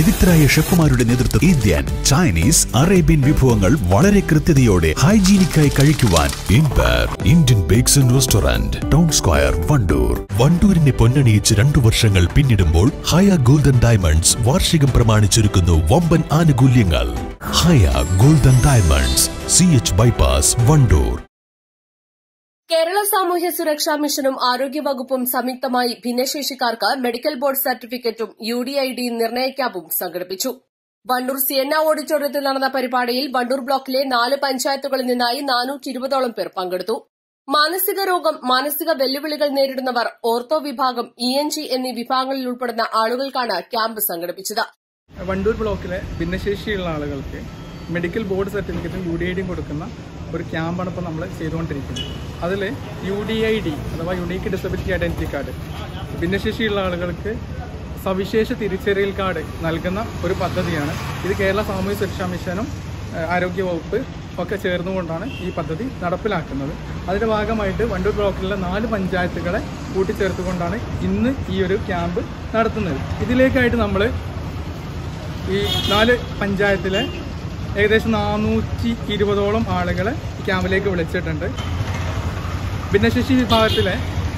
വിദഗ്ധരായ ഷെഫുമാരുടെ നേതൃത്വം Indian Chinese Arabian വിഭവങ്ങൾ വളരെ കൃത്യതയോടെ ഹൈജീനിക്കായി കഴിക്കുവാൻ empire Indian bakes and restaurant town square Wandoor വണ്ടൂരിനെ പൊന്നണിയിച്ച് രണ്ടു വർഷങ്ങൾ പിന്നിടുമ്പോൾ ഹയ ഗോൾഡൻ ഡയമണ്ട്സ് വാർഷികം പ്രമാണിച്ചൊരുക്കുന്നു വമ്പൻ ആനുകൂല്യങ്ങൾ Haya golden diamonds C H bypass Wandoor Kerala സാമൂഹ്യ സുരക്ഷാ മിഷനും ആരോഗ്യവകുപ്പും സംയുക്തമായി ഭിന്നശേഷിക്കാർക്ക് മെഡിക്കൽ ബോർഡ് സർട്ടിഫിക്കറ്റും യു ഡി ഐ ഡി നിർണയ ക്യാമ്പും സംഘടിപ്പിച്ചു വണ്ടൂർ സിയന്ന ഓഡിറ്റോറിയത്തിൽ നടന്ന പരിപാടിയിൽ വണ്ടൂർ ബ്ലോക്കിലെ നാല് പഞ്ചായത്തുകളിൽ നിന്നായി നാനൂറ്റി ഇരുപതോളം പേർ പങ്കെടുത്തു മാനസിക രോഗം മാനസിക വെല്ലുവിളികൾ നേരിടുന്നവർ ഓർത്തോ വിഭാഗം ഇ എൻ ജി എന്നീ വിഭാഗങ്ങളിൽ ഉൾപ്പെടുന്ന ആളുകൾക്കാണ് ക്യാമ്പ് സംഘടിപ്പിച്ചത് വണ്ടൂർ ബ്ലോക്കിലെ ഭിന്നശേഷിയുള്ള ആളുകൾക്ക് മെഡിക്കൽ ബോർഡ് സർട്ടിഫിക്കറ്റും യു ഡി ഐ ഡിയും കൊടുക്കുന്ന ഒരു ക്യാമ്പാണ് ഇപ്പോൾ നമ്മൾ ചെയ്തുകൊണ്ടിരിക്കുന്നത് അതിൽ യു ഡി ഐ ഡി അഥവാ യുണീക്ക് ഡിസബിലിറ്റി ഐഡൻറ്റിറ്റി കാർഡ് ഭിന്നശേഷിയുള്ള ആളുകൾക്ക് സവിശേഷ തിരിച്ചറിയൽ കാർഡ് നൽകുന്ന ഒരു പദ്ധതിയാണ് ഇത് കേരള സാമൂഹ്യ സുരക്ഷാ മിഷനും ഏഹ്, ആരോഗ്യവകുപ്പ് ഒക്കെ ചേർന്നുകൊണ്ടാണ് ഈ പദ്ധതി നടപ്പിലാക്കുന്നത് അതിന്റെ ഭാഗമായിട്ട് വണ്ടൂർ ബ്ലോക്കിലെ നാല് പഞ്ചായത്തുകളെ കൂട്ടിച്ചേർത്തുകൊണ്ടാണ് ഇന്ന് ഈ ഒരു ക്യാമ്പ് നടത്തുന്നത് ഇതിലേക്കായിട്ട് നമ്മൾ ഈ നാല് പഞ്ചായത്തിലെ ഏകദേശം നാനൂറ്റി ഇരുപതോളം ആളുകളെ ഈ ക്യാമ്പിലേക്ക് വിളിച്ചിട്ടുണ്ട് ഭിന്നശേഷി വിഭാഗത്തിലെ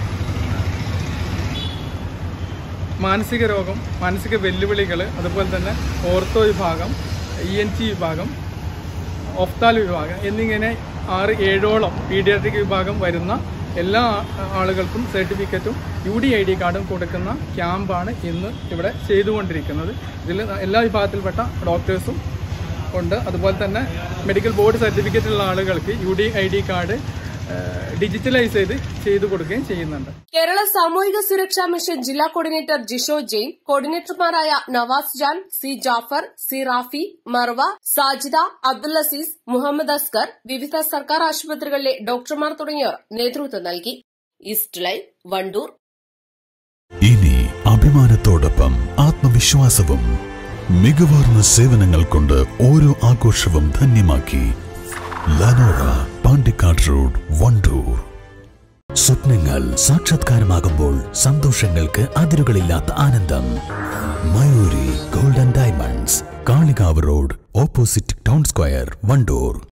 മാനസിക രോഗം മാനസിക വെല്ലുവിളികൾ അതുപോലെ തന്നെ ഓർത്തോ വിഭാഗം ഇ എൻ ടി വിഭാഗം ഒഫ്താൽ വിഭാഗം എന്നിങ്ങനെ ആറ് ഏഴോളം പീഡിയാട്രിക് വിഭാഗം വരുന്ന എല്ലാ ആ- ആളുകൾക്കും സർട്ടിഫിക്കറ്റും യു ഡി ഐ ഡി കാർഡും കൊടുക്കുന്ന ക്യാമ്പാണ് ഇന്ന് ഇവിടെ ചെയ്തുകൊണ്ടിരിക്കുന്നത് ഇതിൽ എല്ലാ വിഭാഗത്തിൽപ്പെട്ട ഡോക്ടേഴ്സും ഉണ്ട് അതുപോലെ തന്നെ മെഡിക്കൽ ബോർഡ് സർട്ടിഫിക്കറ്റ് ഉള്ള ആളുകൾക്ക് U D I D card digitalise ചെയ്ത് ചെയ്തു കൊടുക്കുകയും ചെയ്യുന്നുണ്ട് കേരള സാമൂഹിക സുരക്ഷാ മിഷൻ ജില്ലാ കോർഡിനേറ്റർ ജിഷോ ജെയിൻ കോർഡിനേറ്റർമാരായ നവാസ് ജാൻ സി ജാഫർ സി റാഫി മർവ സാജിദ അബ്ദുൽ അസീസ് മുഹമ്മദ് അസ്കർ വിവിധ സർക്കാർ ആശുപത്രികളിലെ ഡോക്ടർമാർ തുടങ്ങിയവർ നേതൃത്വം നൽകി ഈസ്റ്റ് ലൈവ് വണ്ടൂർ ഇനി അഭിമാനത്തോടൊപ്പം ആത്മവിശ്വാസവും മികവാർന്ന സേവനങ്ങൾ കൊണ്ട് ഓരോ ആഘോഷവും ധന്യമാക്കി ലനോറ പാണ്ടിക്കാട് റോഡ് വണ്ടൂർ സ്വപ്നങ്ങൾ സാക്ഷാത്കാരമാകുമ്പോൾ സന്തോഷങ്ങൾക്ക് അതിരുകളില്ലാത്ത ആനന്ദം Mayuri golden diamonds Kalikavu road opposite town square Wandoor